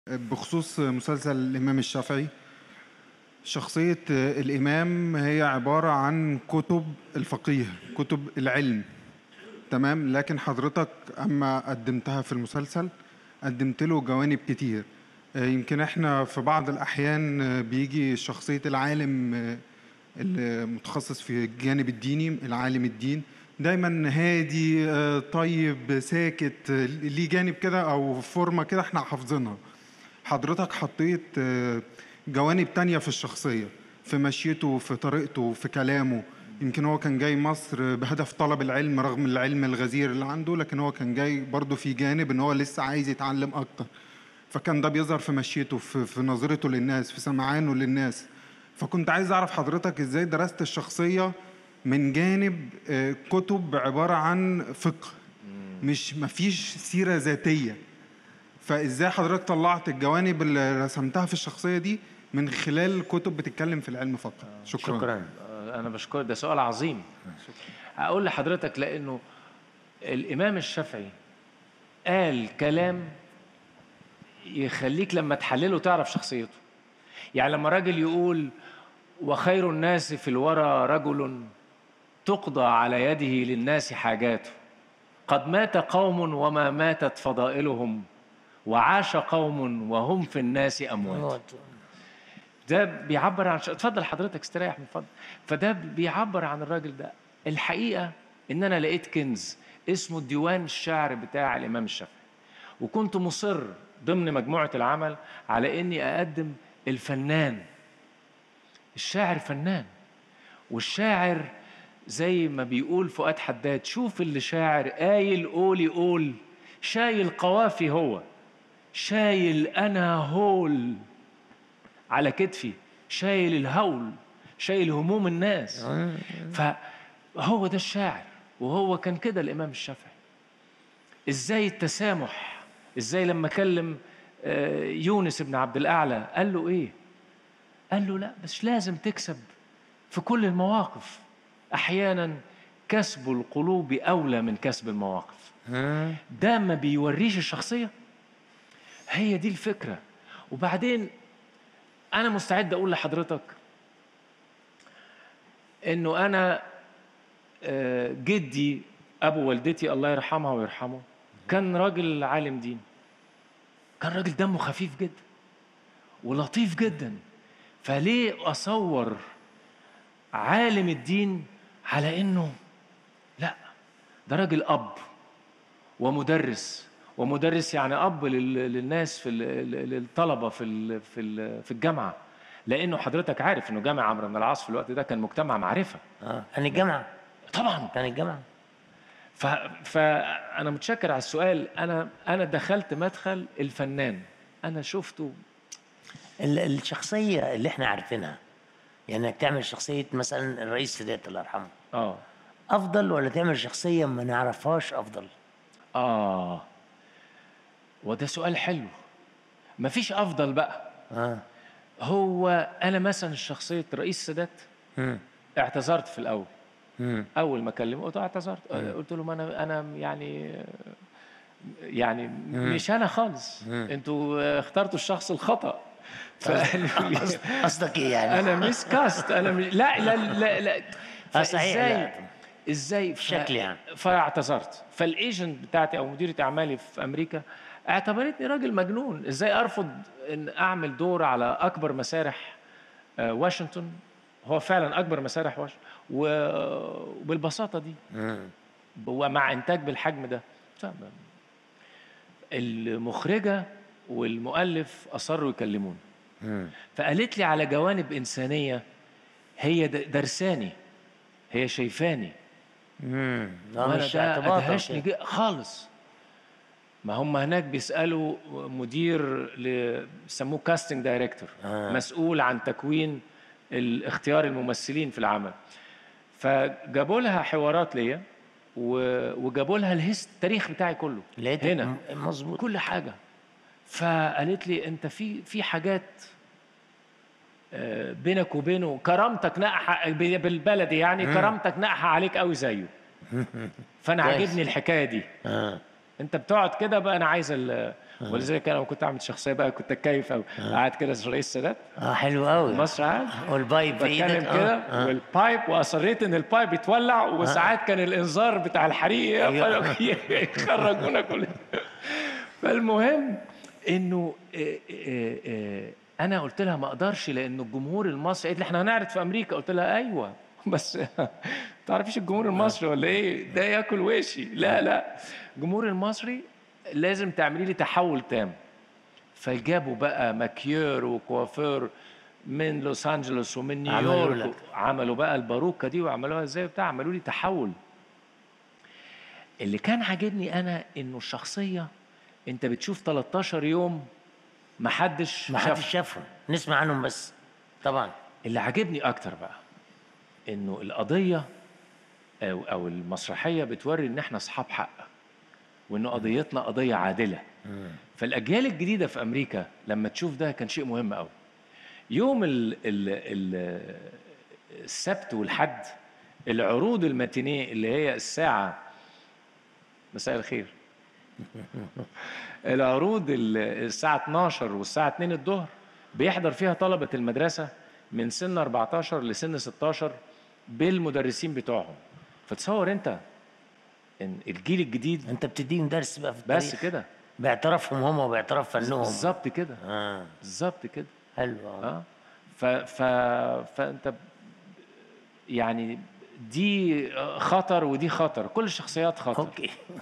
بخصوص مسلسل الإمام الشافعي شخصية الإمام هي عبارة عن كتب الفقيه كتب العلم تمام لكن حضرتك أما قدمتها في المسلسل قدمت له جوانب كتير يمكن احنا في بعض الأحيان بيجي شخصية العالم المتخصص في الجانب الديني العالم الدين دايما هادي طيب ساكت ليه جانب كده او فورمه كده احنا حافظينها حضرتك حطيت جوانب تانية في الشخصية في مشيته في طريقته في كلامه يمكن هو كان جاي مصر بهدف طلب العلم رغم العلم الغزير اللي عنده لكن هو كان جاي برضه في جانب ان هو لسه عايز يتعلم اكتر فكان ده بيظهر في مشيته في, في نظرته للناس في سمعانه للناس فكنت عايز اعرف حضرتك ازاي درست الشخصية من جانب كتب عبارة عن فقه مش مفيش سيرة ذاتية فازاي حضرتك طلعت الجوانب اللي رسمتها في الشخصيه دي من خلال كتب بتتكلم في العلم فقط شكرا شكرا انا بشكر ده سؤال عظيم اقول لحضرتك لانه الامام الشافعي قال كلام يخليك لما تحلله تعرف شخصيته يعني لما راجل يقول وخير الناس في الورى رجل تقضى على يده للناس حاجاته قد مات قوم وما ماتت فضائلهم وعاش قوم وهم في الناس اموات ده بيعبر عن اتفضل حضرتك استريح من فضل فده بيعبر عن الراجل ده الحقيقه ان انا لقيت كنز اسمه ديوان الشعر بتاع الامام الشافعي وكنت مصر ضمن مجموعه العمل على اني اقدم الفنان الشاعر فنان والشاعر زي ما بيقول فؤاد حداد شوف اللي شاعر قايل قولي قول شايل قوافي هو شايل انا هول على كتفي شايل الهول شايل هموم الناس فهو ده الشاعر وهو كان كده الامام الشافعي ازاي التسامح ازاي لما كلم يونس بن عبد الاعلى قال له ايه قال له لا بس لازم تكسب في كل المواقف احيانا كسب القلوب اولى من كسب المواقف ده ما بيوريش الشخصيه هي دي الفكرة وبعدين أنا مستعد أقول لحضرتك إنه أنا جدي أبو والدتي الله يرحمها ويرحمه كان راجل عالم دين كان راجل دمه خفيف جدا ولطيف جدا فليه أصور عالم الدين على إنه لا ده راجل أب ومدرس ومدرس يعني اب للناس في للطلبه في في في الجامعه لانه حضرتك عارف انه جامع عمرو بن العاص في الوقت ده كان مجتمع معرفه اه كان الجامعه طبعا كان الجامعه ف... فانا متشكر على السؤال انا انا دخلت مدخل الفنان انا شفته الشخصيه اللي احنا عارفينها يعني انك تعمل شخصيه مثلا الرئيس سادات الله يرحمه اه افضل ولا تعمل شخصيه ما نعرفهاش افضل اه وده سؤال حلو مفيش افضل بقى آه. هو انا مثلا شخصيه رئيس السادات اعتذرت في الاول مم. اول ما كلمه قلت اعتذرت مم. قلت له ما انا انا يعني يعني مم. مش انا خالص مم. انتوا اخترتوا الشخص الخطا قصدك ايه يعني؟ انا مش كاست انا مش لا لا لا لا آه صحيح فازاي لا. ازاي ف- شكل يعني. فاعتذرت فالايجنت بتاعتي او مديره اعمالي في امريكا اعتبرتني راجل مجنون ازاي ارفض ان اعمل دور على اكبر مسارح آه، واشنطن هو فعلا اكبر مسارح واشنطن و- وبالبساطه دي مم. ومع انتاج بالحجم ده ف- المخرجه والمؤلف اصروا يكلموني مم. فقالت لي على جوانب انسانيه هي د- درساني هي شايفاني مم. لا وانا مش ده اعتباطا ادهشني كده. جدا خالص ما هم هناك بيسالوا مدير ل- بيسموه كاستنج دايركتور آه. مسؤول عن تكوين الاختيار الممثلين في العمل فجابوا لها حوارات ليا و- وجابوا لها الهيست التاريخ بتاعي كله لقيتك هنا م- مظبوط كل حاجه فقالت لي انت في في حاجات آه، بينك وبينه كرامتك نقحه بالبلدي يعني كرامتك نقحه عليك قوي زيه فانا كويس. عاجبني الحكايه دي آه. انت بتقعد كده بقى انا عايز ال- ولذلك انا لما كنت اعمل شخصيه بقى كنت اتكيف قوي قاعد كده رئيس السادات اه حلو قوي مصر قاعد والبايب في بتكلم ايدك كده آه. آه. والبايب واصريت ان البايب يتولع وساعات كان الانذار بتاع الحريق أيوة. يخرجونا كلنا فالمهم انه آه، آه، آه، انا قلت لها ما اقدرش لان الجمهور المصري قالت لي احنا هنعرض في امريكا قلت لها ايوه بس تعرفيش الجمهور المصري ولا ايه ده ياكل وشي لا لا الجمهور المصري لازم تعملي لي تحول تام فجابوا بقى ماكيور وكوافير من لوس انجلوس ومن عملوا نيويورك لك. عملوا بقى الباروكه دي وعملوها ازاي بتاع عملوا لي تحول اللي كان عاجبني انا انه الشخصيه انت بتشوف 13 يوم محدش ما شافها. حدش شافهم نسمع عنهم بس طبعا اللي عاجبني اكتر بقى انه القضيه او او المسرحيه بتوري ان احنا اصحاب حق وان قضيتنا قضيه عادله فالاجيال الجديده في امريكا لما تشوف ده كان شيء مهم قوي يوم ال ال ال السبت والحد العروض الماتينيه اللي هي الساعه مساء الخير العروض ال- الساعة 12 والساعة 2 الظهر بيحضر فيها طلبة المدرسة من سن 14 لسن 16 بالمدرسين بتوعهم فتصور انت ان الجيل الجديد انت بتديهم درس بقى في التاريخ بس كده باعترافهم هم وباعتراف فنهم بالظبط كده اه بالظبط كده حلو آه. اه ف ف فانت ب- يعني دي خطر ودي خطر كل الشخصيات خطر اوكي